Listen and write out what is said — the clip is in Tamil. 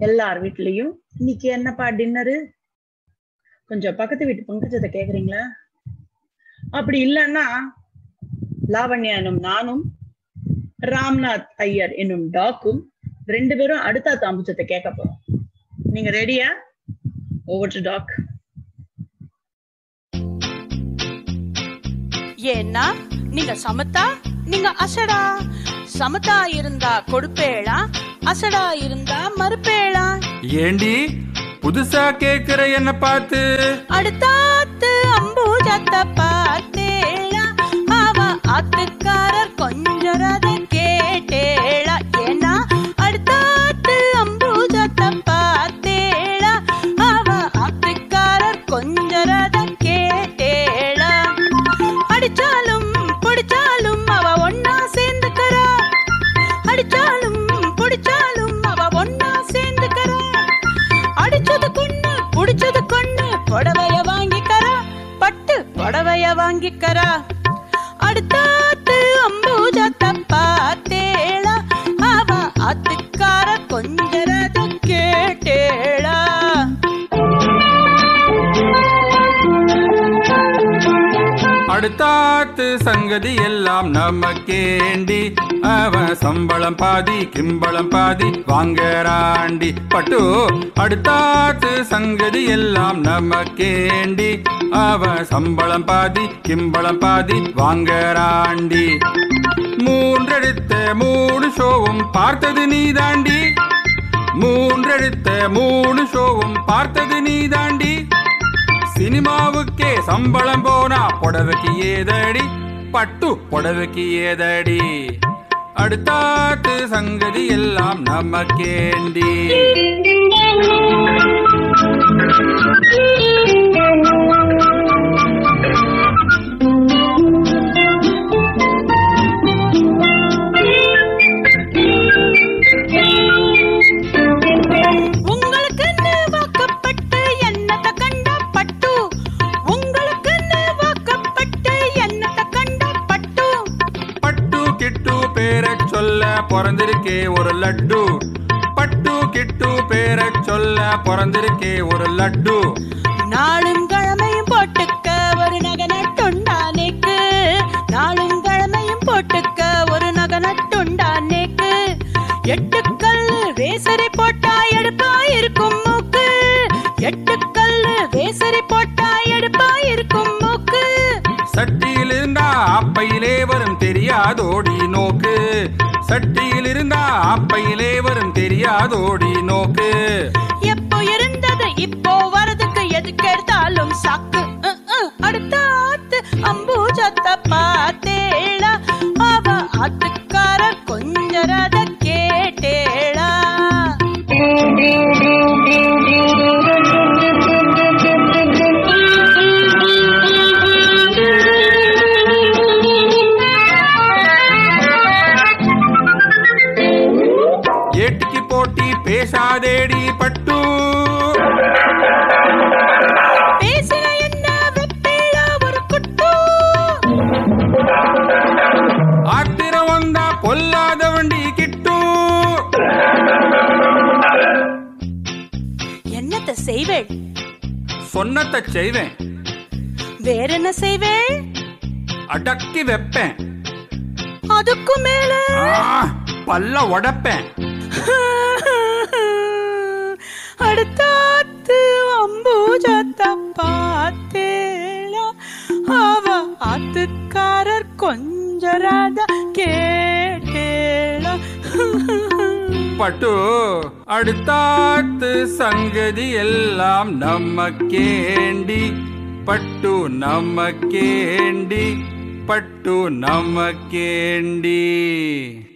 எல்லார் வீட்லயும் இன்னைக்கு என்னப்பா டின்னரு கொஞ்சம் பக்கத்து வீட்டு பங்கஜத்தை கேக்குறீங்களா அப்படி இல்லைன்னா லாவண்யா எனும் நானும் ராம்நாத் ஐயர் என்னும் டாக்கும் ரெண்டு பேரும் அடுத்த தாம்பூச்சத்தை கேட்க போறோம் நீங்க ரெடியா ஓவர் டு டாக் ஏன்னா நீங்க சமத்தா நீங்க அசடா சமத்தா இருந்தா கொடுப்பேளா அசடா இருந்தா மறுப்பேளா ஏண்டி புதுசா கேக்குற என்ன பார்த்து அடுத்தாத்து அம்பூஜத்த பார்த்தேளா அவ ஆத்துக்காரர் கொஞ்சரத கேட்டேளா ஏன்னா அடுத்தாத்து அம்பூஜத்த பார்த்தேளா அவ ஆத்துக்காரர் கொஞ்சரத கேட்டேளா அடிச்சாலும் பிடிச்சாலும் அவ ஒன்னா சேர்ந்துக்கிறா அடிச்சாலும் பிடிச்சாலும் அவ ஒன்னா சேர்ந்துக்கிறா அடிச்சது கொன்னு புடிச்சது கொன்னு புடவைய வாங்கிக்கறா பட்டு புடவைய வாங்கிக்கறா அடுத்தாத்து அம்பூஜத்த பார்த்தேளா அவ ஆத்துக்கார கொஞ்சரத கேட்டேளா அடுத்தாத்து சங்கதி எல்லாம் நமக்கேண்டி அவன் சம்பளம் பாதி கிம்பளம் பாதி வாங்கறாண்டி பட்டு அடுத்தாத்து சங்கதி எல்லாம் நமக்கேண்டி அவன் சம்பளம் பாதி கிம்பளம் பாதி வாங்கறாண்டி மூன்றெடுத்த மூணு ஷோவும் பார்த்தது நீதாண்டி மூன்றெடுத்த மூணு ஷோவும் பார்த்தது நீதாண்டி சினிமாவுக்கே சம்பளம் போனா புடவைக்கு ஏதடி பட்டு புடவைக்கு ஏதடி அடுத்தாத்து சங்கதி எல்லாம் நமக்கேண்டி உங்களுக்குன்னு வாக்கப்பட்டு என்னத்த கண்ட பட்டு உங்களுக்குன்னு வாக்கப்பட்டு என்னத்த கண்ட பட்டு பட்டு கிட்டு பேரை சொல்ல பிறந்திருக்கே ஒரு லட்டு பட்டு கிட்டு பேரை சொல்ல பிறந்திருக்கே ஒரு லட்டு நாளும் கிழமையும் போட்டுக்க ஒரு நகை நட்டுண்டானேக்கு நாளும் கிழமையும் போட்டுக்க ஒரு நகை நட்டுண்டானேக்கு எட்டுக்கல் வேசரி போட்டா எடுப்பா இருக்கும் மூக்கு எட்டுக்கல் வேசரி போட்டா எடுப்பா இருக்கும் மூக்கு சட்டியில் இருந்தா அப்பையிலே வரும் தெரியாதோடி நோக்கு சட்டியில் இருந்தா அப்பையிலே வரும் தெரியாதோடி நோக்கு எப்போ இருந்தது இப்போ வரதுக்கு எதுக்கு எடுத்தாலும் சாக்கு அஹ், அஹ். அடுத்த ஆத்து அம்பூஜத்த பார்த்தேளா அவ ஆத்துக்கார கொஞ்சரத கேட்டேளா ஏட்டிக்கு போட்டி பேசாதேடி பட்டு பேசின என்ன வெப்பேளா ஒரு குட்டு ஆத்திரம் வந்தா பொல்லாத வண்டி கிட்டு என்னத்த செய்வேள் சொன்னத்தை செய்வேன் வேற என்ன செய்வேள் அடக்கி வைப்பேன் அதுக்கு மேல ஆ, பல்ல உடைப்பேன் அடுத்தாத்து அம்பூஜத்த பார்த்தேளா அவ ஆத்துக்காரர் கொஞ்சராத கேட்டேளா பட்டு அடுத்தாத்து சங்கதி எல்லாம் நமக்கேண்டி பட்டு நமக்கேண்டி பட்டு நமக்கேண்டி